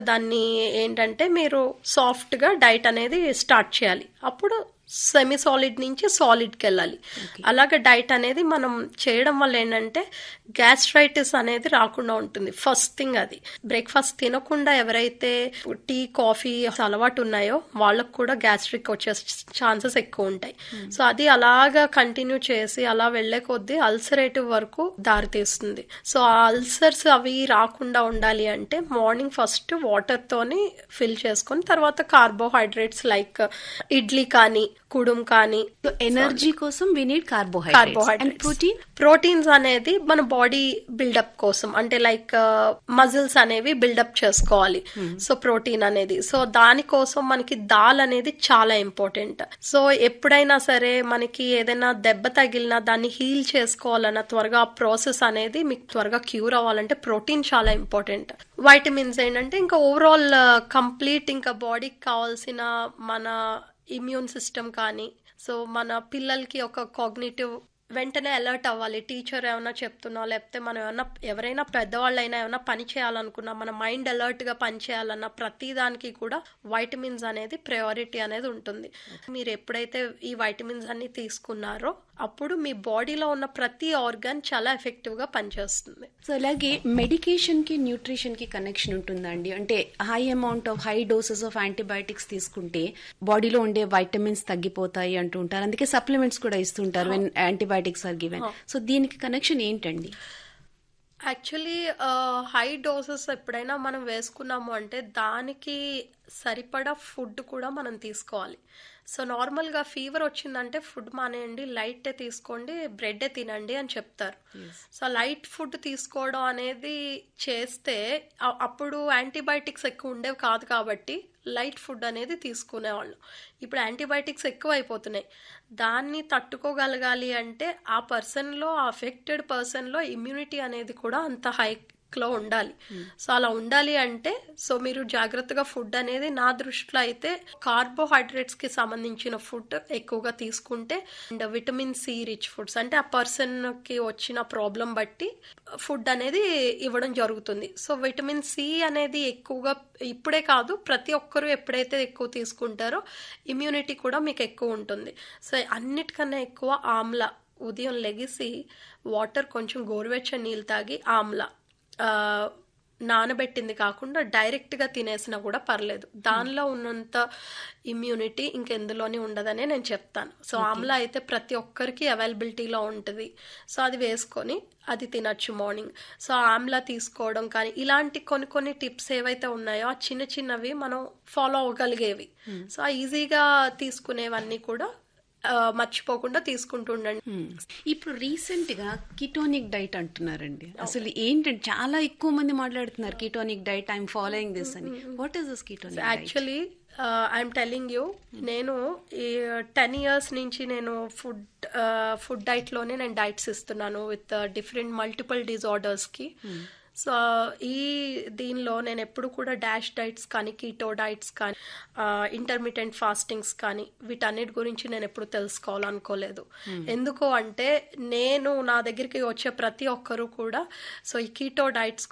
దాన్ని ఏంటంటే మీరు సాఫ్ట్గా డైట్ అనేది స్టార్ట్ చేయాలి అప్పుడు సెమీ సాలిడ్ నుంచి సాలిడ్కి వెళ్ళాలి అలాగే డైట్ అనేది మనం చేయడం వల్ల ఏంటంటే గ్యాస్ట్రైటిస్ అనేది రాకుండా ఉంటుంది ఫస్ట్ థింగ్ అది బ్రేక్ఫాస్ట్ తినకుండా ఎవరైతే టీ కాఫీ అలవాటు ఉన్నాయో వాళ్ళకు కూడా గ్యాస్ట్రిక్ వచ్చే ఛాన్సెస్ ఎక్కువ ఉంటాయి సో అది అలాగా కంటిన్యూ చేసి అలా వెళ్లే కొద్దీ అల్సరేటివ్ వరకు దారితీస్తుంది సో ఆ అల్సర్స్ అవి రాకుండా ఉండాలి అంటే మార్నింగ్ ఫస్ట్ వాటర్ తోని ఫిల్ చేసుకొని తర్వాత కార్బోహైడ్రేట్స్ లైక్ ఇడ్లీ కానీ కుడుం కానీ సో ఎనర్జీ కోసం we need carbohydrates and carbohydrates protein proteins అనేది మన బాడీ బిల్డప్ కోసం అంటే లైక్ మజిల్స్ అనేవి బిల్డప్ చేసుకోవాలి సో ప్రోటీన్ అనేది సో దానికోసం మనకి దాల్ అనేది చాలా ఇంపార్టెంట్ సో ఎప్పుడైనా సరే మనకి ఏదైనా దెబ్బ తగిలినా దాన్ని హీల్ చేసుకోవాలన్న త్వరగా ప్రాసెస్ అనేది మీకు త్వరగా క్యూర్ అవ్వాలంటే ప్రోటీన్ చాలా ఇంపార్టెంట్ వైటమిన్స్ ఏంటంటే ఇంకా ఓవరాల్ కంప్లీట్ ఇంకా బాడీకి కావాల్సిన మన ఇమ్యూన్ సిస్టమ్ కానీ సో మన పిల్లలకి ఒక కాగ్నేటివ్ వెంటనే అలర్ట్ అవ్వాలి టీచర్ ఏమైనా చెప్తున్నా లేకపోతే మనం ఏమైనా ఎవరైనా పెద్దవాళ్ళైనా ఏమైనా పని చేయాలనుకున్నా మన మైండ్ అలర్ట్గా పని చేయాలన్న ప్రతి దానికి కూడా వైటమిన్స్ అనేది ప్రయారిటీ అనేది ఉంటుంది మీరు ఎప్పుడైతే ఈ వైటమిన్స్ అన్ని తీసుకున్నారో అప్పుడు మీ బాడీలో ఉన్న ప్రతి ఆర్గాన్ చాలా ఎఫెక్టివ్గా పనిచేస్తుంది సో అలాగే మెడికేషన్ కి న్యూట్రిషన్ కి కనెక్షన్ ఉంటుందండి అంటే high amount of high doses of antibiotics తీసుకుంటే బాడీలో ఉండే వైటమిన్స్ తగ్గిపోతాయి అంటూ ఉంటారు అందుకే సప్లిమెంట్స్ కూడా ఇస్తుంటారు when antibiotics are given so దీనికి కనెక్షన్ ఏంటండి యాక్చువల్లీ హై డోసెస్ ఎప్పుడైనా మనం వేసుకున్నాము అంటే దానికి సరిపడా ఫుడ్ కూడా మనం తీసుకోవాలి సో నార్మల్గా ఫీవర్ వచ్చిందంటే ఫుడ్ మానేయండి లైట్ తీసుకోండి బ్రెడ్ తినండి అని చెప్తారు సో లైట్ ఫుడ్ తీసుకోవడం అనేది చేస్తే అ- అప్పుడు యాంటీబయాటిక్స్ ఎక్కువ ఉండేవి కాదు కాబట్టి లైట్ ఫుడ్ అనేది తీసుకునేవాళ్ళు ఇప్పుడు యాంటీబయాటిక్స్ ఎక్కువ అయిపోతున్నాయి దాన్ని తట్టుకోగలగాలి అంటే ఆ పర్సన్లో ఆ అఫెక్టెడ్ పర్సన్లో ఇమ్యూనిటీ అనేది కూడా అంత హై లో ఉండాలి సో అలా ఉండాలి అంటే సో మీరు జాగ్రత్తగా ఫుడ్ అనేది నా దృష్టిలో అయితే కార్బోహైడ్రేట్స్ కి సంబంధించిన ఫుడ్ ఎక్కువగా తీసుకుంటే and vitamin C rich foods అంటే ఆ పర్సన్ కి వచ్చిన ప్రాబ్లం బట్టి ఫుడ్ అనేది ఇవ్వడం జరుగుతుంది సో విటమిన్ సి అనేది ఎక్కువగా ఇప్పుడే కాదు ప్రతి ఒక్కరూ ఎప్పుడైతే ఎక్కువ తీసుకుంటారో ఇమ్యూనిటీ కూడా మీకు ఎక్కువ ఉంటుంది సో అన్నిటికన్నా ఎక్కువ ఆమ్ల ఉదయం లెగిసి వాటర్ కొంచెం గోరువెచ్చని నీళ్ళు తాగి ఆమ్ల ఆ, నానబెట్టింది కాకుండా డైరెక్ట్గా తినేసినా కూడా పర్లేదు దానిలో ఉన్నంత ఇమ్యూనిటీ ఇంకెందులోని ఉండదనే నేను చెప్తాను సో ఆమ్లా అయితే ప్రతి ఒక్కరికి అవైలబిలిటీలో ఉంటుంది సో అది వేసుకొని అది తినచ్చు మార్నింగ్ సో ఆమ్లా తీసుకోవడం కానీ ఇలాంటి కొన్ని కొన్ని టిప్స్ ఏవైతే ఉన్నాయో ఆ చిన్న చిన్నవి మనం ఫాలో అవ్వగలిగేవి సో ఆ ఈజీగా తీసుకునేవన్నీ కూడా ఆ, మర్చిపోకుండా తీసుకుంటూ ఉండండి ఇప్పుడు రీసెంట్ గా కిటోనిక్ డైట్ అంటున్నారండి అసలు ఏంటంటే చాలా ఎక్కువ మంది మాట్లాడుతున్నారు ketonic diet I'm following this అని what is this ketonic diet actually I'm telling you నేను ఈ టెన్ ఇయర్స్ నుంచి నేను ఫుడ్ ఫుడ్ డైట్లోనే నేను డైట్స్ ఇస్తున్నాను విత్ డిఫరెంట్ మల్టిపుల్ డిజార్డర్స్కి సో ఈ దీనిలో నేను ఎప్పుడు కూడా డాష్ డైట్స్ కానీ కీటో డైట్స్ కానీ ఇంటర్మీడియట్ ఫాస్టింగ్స్ కానీ వీటన్నిటి గురించి నేను ఎప్పుడు తెలుసుకోవాలనుకోలేదు ఎందుకు అంటే నేను నా దగ్గరికి వచ్చే ప్రతి ఒక్కరూ కూడా సో ఈ కీటో డైట్స్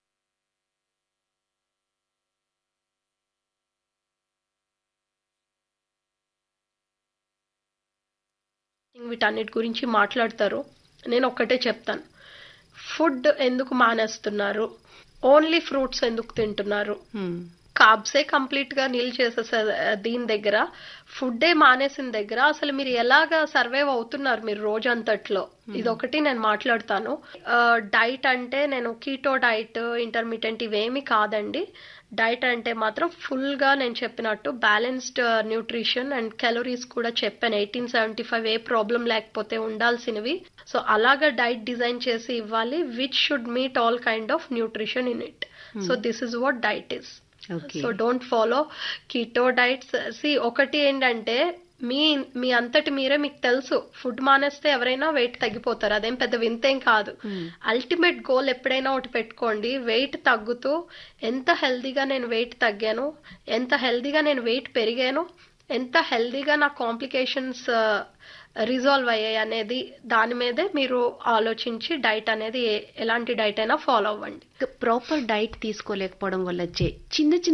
వీటన్నిటి గురించి మాట్లాడతారు నేను ఒక్కటే చెప్తాను ఫుడ్ ఎందుకు మానేస్తున్నారు ఓన్లీ ఫ్రూట్స్ ఎందుకు తింటున్నారు కార్బ్సే కంప్లీట్ గా నీల్ చేసేసే దీని దగ్గర ఫుడ్డే మానేసిన దగ్గర అసలు మీరు ఎలాగా సర్వైవ్ అవుతున్నారు మీరు రోజంతట్లో ఇదొకటి నేను మాట్లాడతాను డైట్ అంటే నేను కీటో డైట్ ఇంటర్మీడియట్ ఇవేమి కాదండి డైట్ అంటే మాత్రం ఫుల్ గా నేను చెప్పినట్టు బ్యాలెన్స్డ్ న్యూట్రిషన్ అండ్ క్యాలరీస్ కూడా చెప్పాను ఎయిటీన్ సెవెంటీ ఫైవ్ ఏ ప్రాబ్లం లేకపోతే ఉండాల్సినవి సో అలాగా డైట్ డిజైన్ చేసి ఇవ్వాలి which should meet all kind of nutrition in it so this is what diet is okay so don't follow keto diets సి ఒకటి ఏంటంటే మీ మీ అంతటి మీరే మీకు తెలుసు ఫుడ్ మానేస్తే ఎవరైనా వెయిట్ తగ్గిపోతారు అదేం పెద్ద వింతేం కాదు అల్టిమేట్ గోల్ ఎప్పుడైనా ఒకటి పెట్టుకోండి వెయిట్ తగ్గుతూ ఎంత హెల్దీగా నేను వెయిట్ తగ్గాను ఎంత హెల్దీగా నేను వెయిట్ పెరిగాను ఎంత హెల్దీగా నా కాంప్లికేషన్స్ రిజాల్వ్ అయ్యాయి అనేది దాని మీదే మీరు ఆలోచించి డైట్ అనేది ఏ- ఎలాంటి డైట్ అయినా ఫాలో అవ్వండి ప్రాపర్ డైట్ తీసుకోలేకపోవడం వల్ల వచ్చే చిన్న చిన్న